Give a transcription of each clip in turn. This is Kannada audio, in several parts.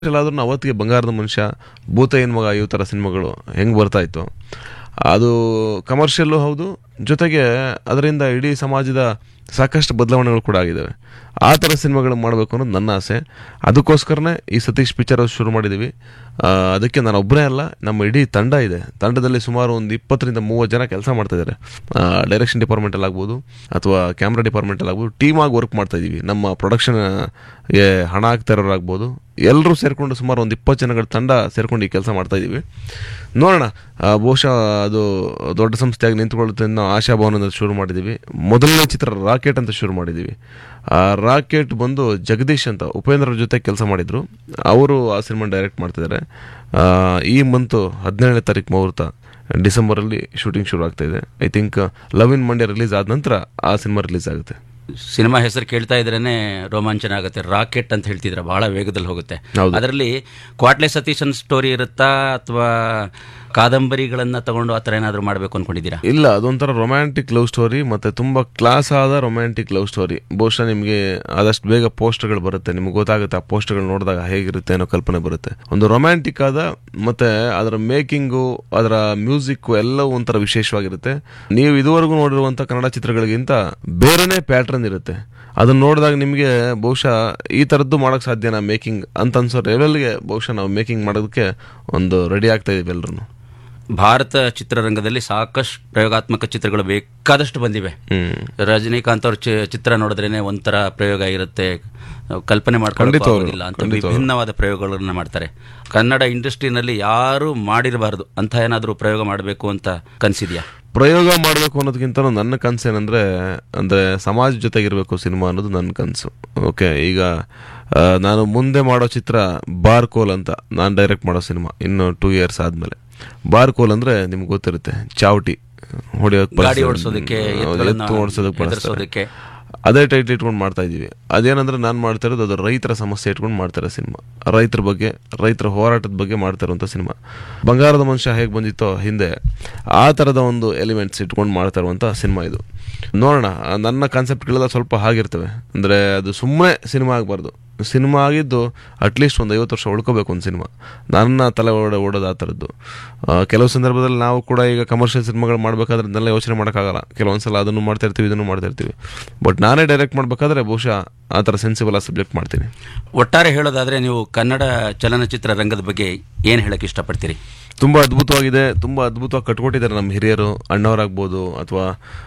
ಆದ್ರೂ ಅವತ್ತಿಗೆ ಬಂಗಾರದ ಮನುಷ್ಯ ಭೂತ ಏನ್ ಮಗ ಇವ್ ಥರ ಸಿನಿಮಾಗಳು ಹೆಂಗೆ ಬರ್ತಾ ಇತ್ತು ಅದು ಕಮರ್ಷಿಯಲ್ಲು ಹೌದು ಜೊತೆಗೆ ಅದರಿಂದ ಇಡೀ ಸಮಾಜದ ಸಾಕಷ್ಟು ಬದಲಾವಣೆಗಳು ಕೂಡ ಆಗಿದ್ದಾವೆ ಆ ಥರ ಸಿನಿಮಾಗಳು ಮಾಡಬೇಕು ಅನ್ನೋದು ನನ್ನ ಆಸೆ ಅದಕ್ಕೋಸ್ಕರನೇ ಈ ಸತೀಶ್ ಪಿಕ್ಚರ್ ಶುರು ಮಾಡಿದ್ದೀವಿ ಆ, ಅದಕ್ಕೆ ನಾನು ಒಬ್ಬನೇ ಅಲ್ಲ ನಮ್ಮ ಇಡೀ ತಂಡ ಇದೆ ತಂಡದಲ್ಲಿ ಸುಮಾರು ಒಂದು ಇಪ್ಪತ್ತರಿಂದ ಮೂವತ್ತು ಜನ ಕೆಲಸ ಮಾಡ್ತಾ ಇದ್ದಾರೆ ಡೈರೆಕ್ಷನ್ ಡಿಪಾರ್ಟ್ಮೆಂಟಲ್ಲಿ ಆಗ್ಬೋದು ಅಥವಾ ಕ್ಯಾಮ್ರಾ ಡಿಪಾರ್ಟ್ಮೆಂಟಲ್ಲಿ ಆಗ್ಬೋದು ಟೀಮ್ ಆಗಿ ವರ್ಕ್ ಮಾಡ್ತಾ ಇದ್ದೀವಿ ನಮ್ಮ ಪ್ರೊಡಕ್ಷನ್ ಹಣ ಹಾಕ್ತಾ ಇರೋರಾಗ್ಬೋದು ಎಲ್ಲರೂ ಸೇರಿಕೊಂಡು ಸುಮಾರು ಒಂದು ಇಪ್ಪತ್ತು ಜನಗಳ ತಂಡ ಸೇರ್ಕೊಂಡು ಈ ಕೆಲಸ ಮಾಡ್ತಾ ಇದ್ದೀವಿ ನೋಡೋಣ ಆ, ಬಹುಶಃ ಅದು ದೊಡ್ಡ ಸಂಸ್ಥೆಯಾಗಿ ನಿಂತ್ಕೊಳ್ಳುತ್ತೆ ಅನ್ನೋ ಆಶಾಭಾವನೆಯಿಂದ ಶುರು ಮಾಡಿದ್ದೀವಿ ಮೊದಲನೇ ಚಿತ್ರ ರಾಕೆಟ್ ಅಂತ ಶುರು ಮಾಡಿದ್ದೀವಿ ಆ ರಾಕೆಟ್ ಬಂದು ಜಗದೀಶ್ ಅಂತ ಉಪೇಂದ್ರ ಜೊತೆ ಕೆಲಸ ಮಾಡಿದ್ರು ಅವರು ಆ ಸಿನಿಮಾ ಡೈರೆಕ್ಟ್ ಮಾಡ್ತಿದ್ದಾರೆ ಆ, ಈ ಮಂತು ಹದಿನೇಳನೇ ತಾರೀಕು ಮುಹೂರ್ತ ಡಿಸೆಂಬರಲ್ಲಿ ಶೂಟಿಂಗ್ ಶುರು ಆಗ್ತಾ ಇದೆ I think love in Mandya release ಆದ ನಂತರ ಆ ಸಿನಿಮಾ ರಿಲೀಸ್ ಆಗುತ್ತೆ ಸಿನಿಮಾ ಹೆಸರು ಕೇಳ್ತಾ ಇದ್ರೇನೆ ರೋಮಾಂಚನ ಆಗುತ್ತೆ ರಾಕೆಟ್ ಅಂತ ಹೇಳ್ತಿದ್ರೆ ಬಹಳ ವೇಗದಲ್ಲಿ ಹೋಗುತ್ತೆ ಹೌದು. ಅದರಲ್ಲಿ ಕ್ವಾಟ್ಲೆ ಸತೀಶನ್ ಸ್ಟೋರಿ ಇರುತ್ತಾ ಅಥವಾ ಕಾದಂಬರಿಗಳನ್ನ ತಗೊಂಡು ಆ ಥರ ಏನಾದರೂ ಮಾಡಬೇಕು ಅನ್ಕೊಂಡಿದ್ದೀರಾ ಇಲ್ಲ ಅದೊಂಥರ ರೊಮ್ಯಾಂಟಿಕ್ ಲವ್ ಸ್ಟೋರಿ ಮತ್ತೆ ತುಂಬಾ ಕ್ಲಾಸ್ ಆದ ರೊಮ್ಯಾಂಟಿಕ್ ಲವ್ ಸ್ಟೋರಿ ಬಹುಶಃ ನಿಮಗೆ ಆದಷ್ಟು ಬೇಗ ಪೋಸ್ಟರ್ಗಳು ಬರುತ್ತೆ ನಿಮ್ಗೆ ಗೊತ್ತಾಗುತ್ತೆ ಆ ಪೋಸ್ಟರ್ಗಳು ನೋಡಿದಾಗ ಹೇಗಿರುತ್ತೆ ಅನ್ನೋ ಕಲ್ಪನೆ ಬರುತ್ತೆ ಒಂದು ರೊಮ್ಯಾಂಟಿಕ್ ಆದ ಮತ್ತೆ ಅದರ ಮೇಕಿಂಗು ಅದರ ಮ್ಯೂಸಿಕ್ ಎಲ್ಲವೂ ಒಂಥರ ವಿಶೇಷವಾಗಿರುತ್ತೆ ನೀವು ಇದುವರೆಗೂ ನೋಡಿರುವಂತ ಕನ್ನಡ ಚಿತ್ರಗಳಿಗಿಂತ ಬೇರೆನೇ ಪ್ಯಾಟ್ರನ್ ಇರುತ್ತೆ ಅದನ್ನ ನೋಡಿದಾಗ ನಿಮಗೆ ಬಹುಶಃ ಈ ಥರದ್ದು ಮಾಡೋಕ್ಕೆ ಸಾಧ್ಯನಾ ಮೇಕಿಂಗ್ ಅಂತ ಅನ್ಸೋ ಲೆವೆಲ್ಗೆ ಬಹುಶಃ ನಾವು ಮೇಕಿಂಗ್ ಮಾಡೋದಕ್ಕೆ ಒಂದು ರೆಡಿ ಆಗ್ತಾ ಇದೀವಿ ಎಲ್ಲರೂ ಭಾರತ ಚಿತ್ರರಂಗದಲ್ಲಿ ಸಾಕಷ್ಟು ಪ್ರಯೋಗಾತ್ಮಕ ಚಿತ್ರಗಳು ಬೇಕಾದಷ್ಟು ಬಂದಿವೆ ಹ್ಮ್ ರಜನಿಕಾಂತ್ ಅವ್ರ ಚಿ- ಚಿತ್ರ ನೋಡಿದ್ರೇನೆ ಒಂಥರ ಪ್ರಯೋಗ ಇರುತ್ತೆ ಕಲ್ಪನೆ ಮಾಡ್ಕೊಳ್ಳೋಕೆ ಖಂಡಿತವಾಗ್ಲೂ, ಆಗೋದಿಲ್ಲ ಅಂತ ಖಂಡಿತವಾಗ್ಲೂ. ವಿಭಿನ್ನವಾದ ಪ್ರಯೋಗಗಳನ್ನ ಮಾಡ್ತಾರೆ ಕನ್ನಡ ಇಂಡಸ್ಟ್ರಿನಲ್ಲಿ ಯಾರು ಮಾಡಿರಬಾರ್ದು ಅಂತ ಏನಾದರೂ ಪ್ರಯೋಗ ಮಾಡಬೇಕು ಅಂತ ಕನ್ಸಿದ್ಯಾ ಪ್ರಯೋಗ ಮಾಡಬೇಕು ಅನ್ನೋದಕ್ಕಿಂತ ನನ್ನ ಕನಸು ಏನಂದ್ರೆ ಅಂದ್ರೆ ಸಮಾಜ ಜೊತೆಗಿರ್ಬೇಕು ಸಿನಿಮಾ ಅನ್ನೋದು ನನ್ನ ಕನಸು ಓಕೆ ಈಗ ಆ, ನಾನು ಮುಂದೆ ಮಾಡೋ ಚಿತ್ರ ಬಾರ್ಕೋಲ್ ಅಂತ ನಾನು ಡೈರೆಕ್ಟ್ ಮಾಡೋ ಸಿನಿಮಾ ಇನ್ನು ಟೂ ಇಯರ್ಸ್ ಆದ್ಮೇಲೆ ಬಾರ್ಕೋಲ್ ಅಂದ್ರೆ ನಿಮ್ಗೆ ಗೊತ್ತಿರುತ್ತೆ ಚಾವಟಿ ಹೊಡಿಯೋಕ್ ಗಾಡಿ ಓಡಿಸೋದಕ್ಕೆ ಎತ್ತು ಓಡಿಸೋದಕ್ಕೆ ಬಳಸ್ತಾರೆ ಹೆದರ್ಸೋದಕ್ಕೆ ಅದೇ ಟೈಟ್ಲ್ ಇಟ್ಕೊಂಡು ಮಾಡ್ತಾ ಇದೀವಿ ಅದೇನಂದ್ರೆ ನಾನು ಮಾಡ್ತಾ ಇರೋದು ಅದು ರೈತರ ಸಮಸ್ಯೆ ಇಟ್ಕೊಂಡು ಮಾಡ್ತಾರೆ ಸಿನಿಮಾ ರೈತರ ಬಗ್ಗೆ ರೈತರ ಹೋರಾಟದ ಬಗ್ಗೆ ಮಾಡ್ತಾ ಇರುವಂಥ ಸಿನಿಮಾ ಬಂಗಾರದ ಮನುಷ್ಯ ಹೇಗೆ ಬಂದಿತ್ತೋ ಹಿಂದೆ ಆ ಥರದ ಒಂದು ಎಲಿಮೆಂಟ್ಸ್ ಇಟ್ಕೊಂಡು ಮಾಡ್ತಾ ಇರುವಂಥ ಸಿನಿಮಾ ಇದು ನೋಡೋಣ ಆ ನನ್ನ ಕಾನ್ಸೆಪ್ಟ್ಗಳೆಲ್ಲ ಸ್ವಲ್ಪ ಹಾಗಿರ್ತವೆ ಅಂದರೆ ಅದು ಸುಮ್ಮನೆ ಸಿನಿಮಾ ಆಗಬಾರ್ದು ಸಿನಿಮಾ ಆಗಿದ್ದು ಅಟ್ಲೀಸ್ಟ್ ಒಂದು ಐವತ್ತು ವರ್ಷ ಉಳ್ಕೋಬೇಕು ಒಂದು ಸಿನಿಮಾ ನನ್ನ ತಲೆ ಓಡ ಓಡೋದು ಆ ಥರದ್ದು ಆ, ಕೆಲವು ಸಂದರ್ಭದಲ್ಲಿ ನಾವು ಕೂಡ ಈಗ ಕಮರ್ಷಿಯಲ್ ಸಿನಿಮಾಗಳು ಮಾಡಬೇಕಾದ್ರೆ ಇದನ್ನೆಲ್ಲ ಯೋಚನೆ ಮಾಡೋಕ್ಕಾಗಲ್ಲ ಕೆಲವೊಂದ್ಸಲ ಅದನ್ನು ಮಾಡ್ತಾ ಇರ್ತೀವಿ ಇದನ್ನು ಮಾಡ್ತಾ ಇರ್ತೀವಿ ಬಟ್ ನಾನೇ ಡೈರೆಕ್ಟ್ ಮಾಡಬೇಕಾದ್ರೆ ಬಹುಶಃ ಆ ಥರ ಸೆನ್ಸಿಬಲ್ ಆ ಸಬ್ಜೆಕ್ಟ್ ಮಾಡ್ತೀನಿ ಒಟ್ಟಾರೆ ಹೇಳೋದಾದ್ರೆ ನೀವು ಕನ್ನಡ ಚಲನಚಿತ್ರ ರಂಗದ ಬಗ್ಗೆ ಏನು ಹೇಳಕ್ ಇಷ್ಟಪಡ್ತೀರಿ ತುಂಬ ಅದ್ಭುತವಾಗಿದೆ ತುಂಬ ಅದ್ಭುತವಾಗಿ ಕಟ್ಕೊಟ್ಟಿದ್ದಾರೆ ನಮ್ಮ ಹಿರಿಯರು ಅಣ್ಣವರಾಗ್ಬೋದು ಅಥವಾ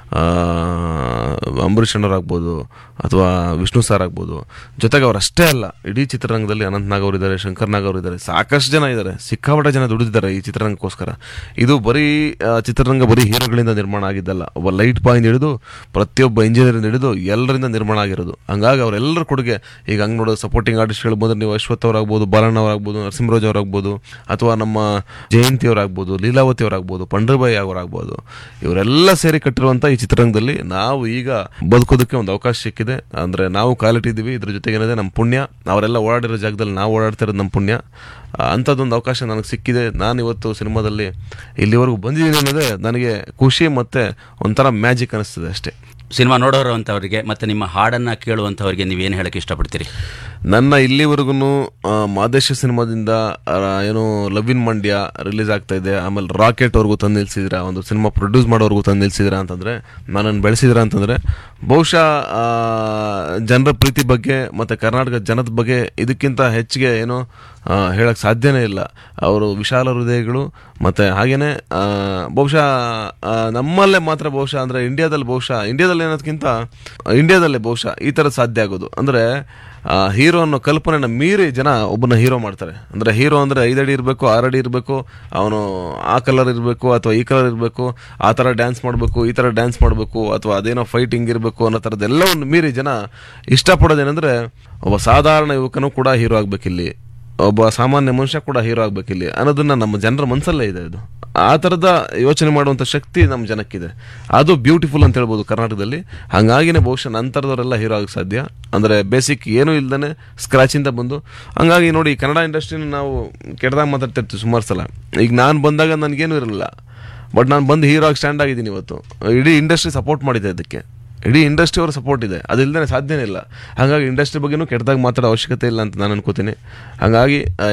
ಅಂಬರೀಷ್ ಅಣ್ಣವರಾಗ್ಬೋದು ಅಥವಾ ವಿಷ್ಣು ಸರ್ ಆಗ್ಬೋದು ಜೊತೆಗೆ ಅವ್ರು ಅಷ್ಟೇ ಅಲ್ಲ ಇಡೀ ಚಿತ್ರರಂಗದಲ್ಲಿ ಅನಂತ್ ನಾಗ್ ಅವರು ಇದ್ದಾರೆ ಶಂಕರ್ ನಾಗ್ ಅವರು ಇದ್ದಾರೆ ಸಾಕಷ್ಟು ಜನ ಇದ್ದಾರೆ ಸಿಕ್ಕಾಪಟ್ಟೆ ಜನ ದುಡಿದಿದ್ದಾರೆ ಈ ಚಿತ್ರರಂಗಕ್ಕೋಸ್ಕರ ಇದು ಬರೀ ಆ, ಚಿತ್ರರಂಗ ಬರೀ ಹೀರೋಗಳಿಂದ ನಿರ್ಮಾಣ ಆಗಿದ್ದಲ್ಲ ಒಬ್ಬ ಲೈಟ್ ಬಾಯಿಂದ ಹಿಡಿದು ಪ್ರತಿಯೊಬ್ಬ ಇಂಜಿನಿಯರಿಂದ ಹಿಡಿದು ಎಲ್ಲರಿಂದ ನಿರ್ಮಾಣ ಆಗಿರೋದು ಹಂಗಾಗಿ ಅವರೆಲ್ಲರ ಕೊಡುಗೆ ಈಗ ಹಂಗೆ ನೋಡೋದು ಸಪೋರ್ಟಿಂಗ್ ಆರ್ಟಿಸ್ಟ್ಗಳು ಬಂದ್ರೆ ನೀವು ಅಶ್ವಥ್ ಅವರಾಗ್ಬೋದು ಬಾಲಣ್ಣ ಅವರಾಗ್ಬೋದು ನರಸಿಂಹರಾಜ್ ಅವರಾಗ್ಬೋದು ಅಥವಾ ನಮ್ಮ ಜಯಂತಿ ಅವರಾಗ್ಬೋದು ಲೀಲಾವತಿ ಅವರಾಗ್ಬೋದು ಪಂಡ್ರಬಾಯಿ ಅವರಾಗ್ಬೋದು ಇವರೆಲ್ಲ ಸೇರಿ ಕಟ್ಟಿರುವಂಥ ಈ ಚಿತ್ರರಂಗದಲ್ಲಿ ನಾವು ಈಗ ಬದುಕೋದಕ್ಕೆ ಒಂದು ಅವಕಾಶ ಸಿಕ್ಕಿದೆ ಅಂದರೆ ನಾವು ಕಾಲಿಟ್ಟಿದ್ದೀವಿ ಇದ್ರ ಜೊತೆಗೆ ಏನಿದೆ ನಮ್ಮ ಪುಣ್ಯ ಅವರೆಲ್ಲ ಓಡಾಡಿರೋ ಜಾಗದಲ್ಲಿ ನಾವು ಓಡಾಡ್ತಾ ಇರೋದು ನಮ್ಮ ಪುಣ್ಯ ಆ, ಅಂಥದ್ದೊಂದು ಅವಕಾಶ ನನಗೆ ಸಿಕ್ಕಿದೆ ನಾನು ಇವತ್ತು ಸಿನಿಮಾದಲ್ಲಿ ಇಲ್ಲಿವರೆಗೂ ಬಂದಿದ್ದೀನಿ ಅನ್ನೋದೇ ನನಗೆ ಖುಷಿ ಮತ್ತು ಒಂಥರ ಮ್ಯಾಜಿಕ್ ಅನಿಸ್ತದೆ ಅಷ್ಟೇ ಸಿನಿಮಾ ನೋಡೋರು ಅಂತವರಿಗೆ ಮತ್ತೆ ನಿಮ್ಮ ಹಾಡನ್ನ ಕೇಳುವಂಥವ್ರಿಗೆ ನೀವೇನು ಹೇಳಕ್ ಇಷ್ಟಪಡ್ತೀರಿ ನನ್ನ ಇಲ್ಲಿವರೆಗೂ ಮಾದೇಶ ಸಿನಿಮಾದಿಂದ ಆ, ಏನು ಲವ್ ಇನ್ ಮಂಡ್ಯ ರಿಲೀಸ್ ಆಗ್ತಾ ಇದೆ ಆಮೇಲೆ ರಾಕೆಟ್ ಅವ್ರಿಗೂ ತಂದು ನಿಲ್ಸಿದ್ರ ಒಂದು ಸಿನಿಮಾ ಪ್ರೊಡ್ಯೂಸ್ ಮಾಡೋರ್ಗೂ ತಂದು ನಿಲ್ಸಿದ್ರ ಅಂತಂದ್ರೆ ನನ್ನನ್ನು ಬೆಳೆಸಿದ್ರ ಅಂತಂದ್ರೆ ಬಹುಶಃ ಜನರ ಪ್ರೀತಿ ಬಗ್ಗೆ ಮತ್ತೆ ಕರ್ನಾಟಕ ಜನದ ಬಗ್ಗೆ ಇದಕ್ಕಿಂತ ಹೆಚ್ಚಿಗೆ ಏನು ಆ, ಹೇಳಕ್ ಸಾಧ್ಯನೇ ಇಲ್ಲ ಅವರು ವಿಶಾಲ ಹೃದಯಗಳು ಮತ್ತೆ ಹಾಗೇನೆ ಆ, ಬಹುಶಃ ಆ, ನಮ್ಮಲ್ಲೇ ಮಾತ್ರ ಬಹುಶಃ ಅಂದ್ರೆ ಇಂಡಿಯಾದಲ್ಲಿ ಬಹುಶಃ ಇಂಡಿಯಾದಲ್ಲಿ ಅನ್ನೋದಕ್ಕಿಂತ ಇಂಡಿಯಾದಲ್ಲೇ ಬಹುಶಃ ಈ ಥರ ಸಾಧ್ಯ ಆಗೋದು ಅಂದ್ರೆ ಆ, ಹೀರೋ ಅನ್ನೋ ಕಲ್ಪನೆನ ಮೀರಿ ಜನ ಒಬ್ಬನ ಹೀರೋ ಮಾಡ್ತಾರೆ ಅಂದ್ರೆ ಹೀರೋ ಅಂದ್ರೆ ಐದಡಿ ಇರಬೇಕು ಆರಡಿ ಇರಬೇಕು ಅವನು ಆ ಕಲರ್ ಇರಬೇಕು ಅಥವಾ ಈ ಕಲರ್ ಇರಬೇಕು ಆ ಥರ ಡ್ಯಾನ್ಸ್ ಮಾಡಬೇಕು ಈ ಥರ ಡ್ಯಾನ್ಸ್ ಮಾಡಬೇಕು ಅಥವಾ ಅದೇನೋ ಫೈಟಿಂಗ್ ಇರಬೇಕು ಅನ್ನೋ ಥರದ್ದೆಲ್ಲವನ್ನು ಮೀರಿ ಜನ ಇಷ್ಟಪಡೋದೇನೆಂದ್ರೆ ಒಬ್ಬ ಸಾಧಾರಣ ಯುವಕನು ಕೂಡ ಹೀರೋ ಆಗ್ಬೇಕಿಲ್ಲಿ ಒಬ್ಬ ಸಾಮಾನ್ಯ ಮನುಷ್ಯ ಕೂಡ ಹೀರೋ ಆಗ್ಬೇಕಿಲ್ಲಿ ಅನ್ನೋದನ್ನ ನಮ್ಮ ಜನರ ಮನಸ್ಸಲ್ಲೇ ಇದೆ ಇದು ಆ ಥರದ ಯೋಚನೆ ಮಾಡುವಂಥ ಶಕ್ತಿ ನಮ್ಮ ಜನಕ್ಕಿದೆ ಅದು ಬ್ಯೂಟಿಫುಲ್ ಅಂತ ಹೇಳ್ಬೋದು ಕರ್ನಾಟಕದಲ್ಲಿ ಹಂಗಾಗಿನೇ ಬಹುಶಃ ನಂತರದವರೆಲ್ಲ ಹೀರೋ ಆಗಕ್ಕೆ ಸಾಧ್ಯ ಅಂದರೆ ಬೇಸಿಕ್ ಏನೂ ಇಲ್ದೇ ಸ್ಕ್ರಾಚಿಂದ ಬಂದು ಹಂಗಾಗಿ ನೋಡಿ ಕನ್ನಡ ಇಂಡಸ್ಟ್ರಿನ ನಾವು ಕೆಟ್ಟದಾಗ ಮಾತಾಡ್ತಿರ್ತೀವಿ ಸುಮಾರು ಸಲ ಈಗ ನಾನು ಬಂದಾಗ ನನಗೇನು ಇರಲಿಲ್ಲ ಬಟ್ ನಾನು ಬಂದು ಹೀರೋ ಆಗಿ ಸ್ಟ್ಯಾಂಡ್ ಆಗಿದ್ದೀನಿ ಇವತ್ತು ಇಡೀ ಇಂಡಸ್ಟ್ರಿ ಸಪೋರ್ಟ್ ಮಾಡಿದೆ ಅದಕ್ಕೆ ಇಡೀ ಇಂಡಸ್ಟ್ರಿ ಅವರ ಸಪೋರ್ಟ್ ಇದೆ ಅದಿಲ್ಲದೆ ಸಾಧ್ಯನೇ ಇಲ್ಲ ಹಾಗಾಗಿ ಇಂಡಸ್ಟ್ರಿ ಬಗ್ಗೆನೂ ಕೆಟ್ಟದಾಗ ಮಾತಾಡೋ ಅವಶ್ಯಕತೆ ಇಲ್ಲ ಅಂತ ನಾನು ಅನ್ಕೋತೀನಿ ಹಾಗಾಗಿ ಆ,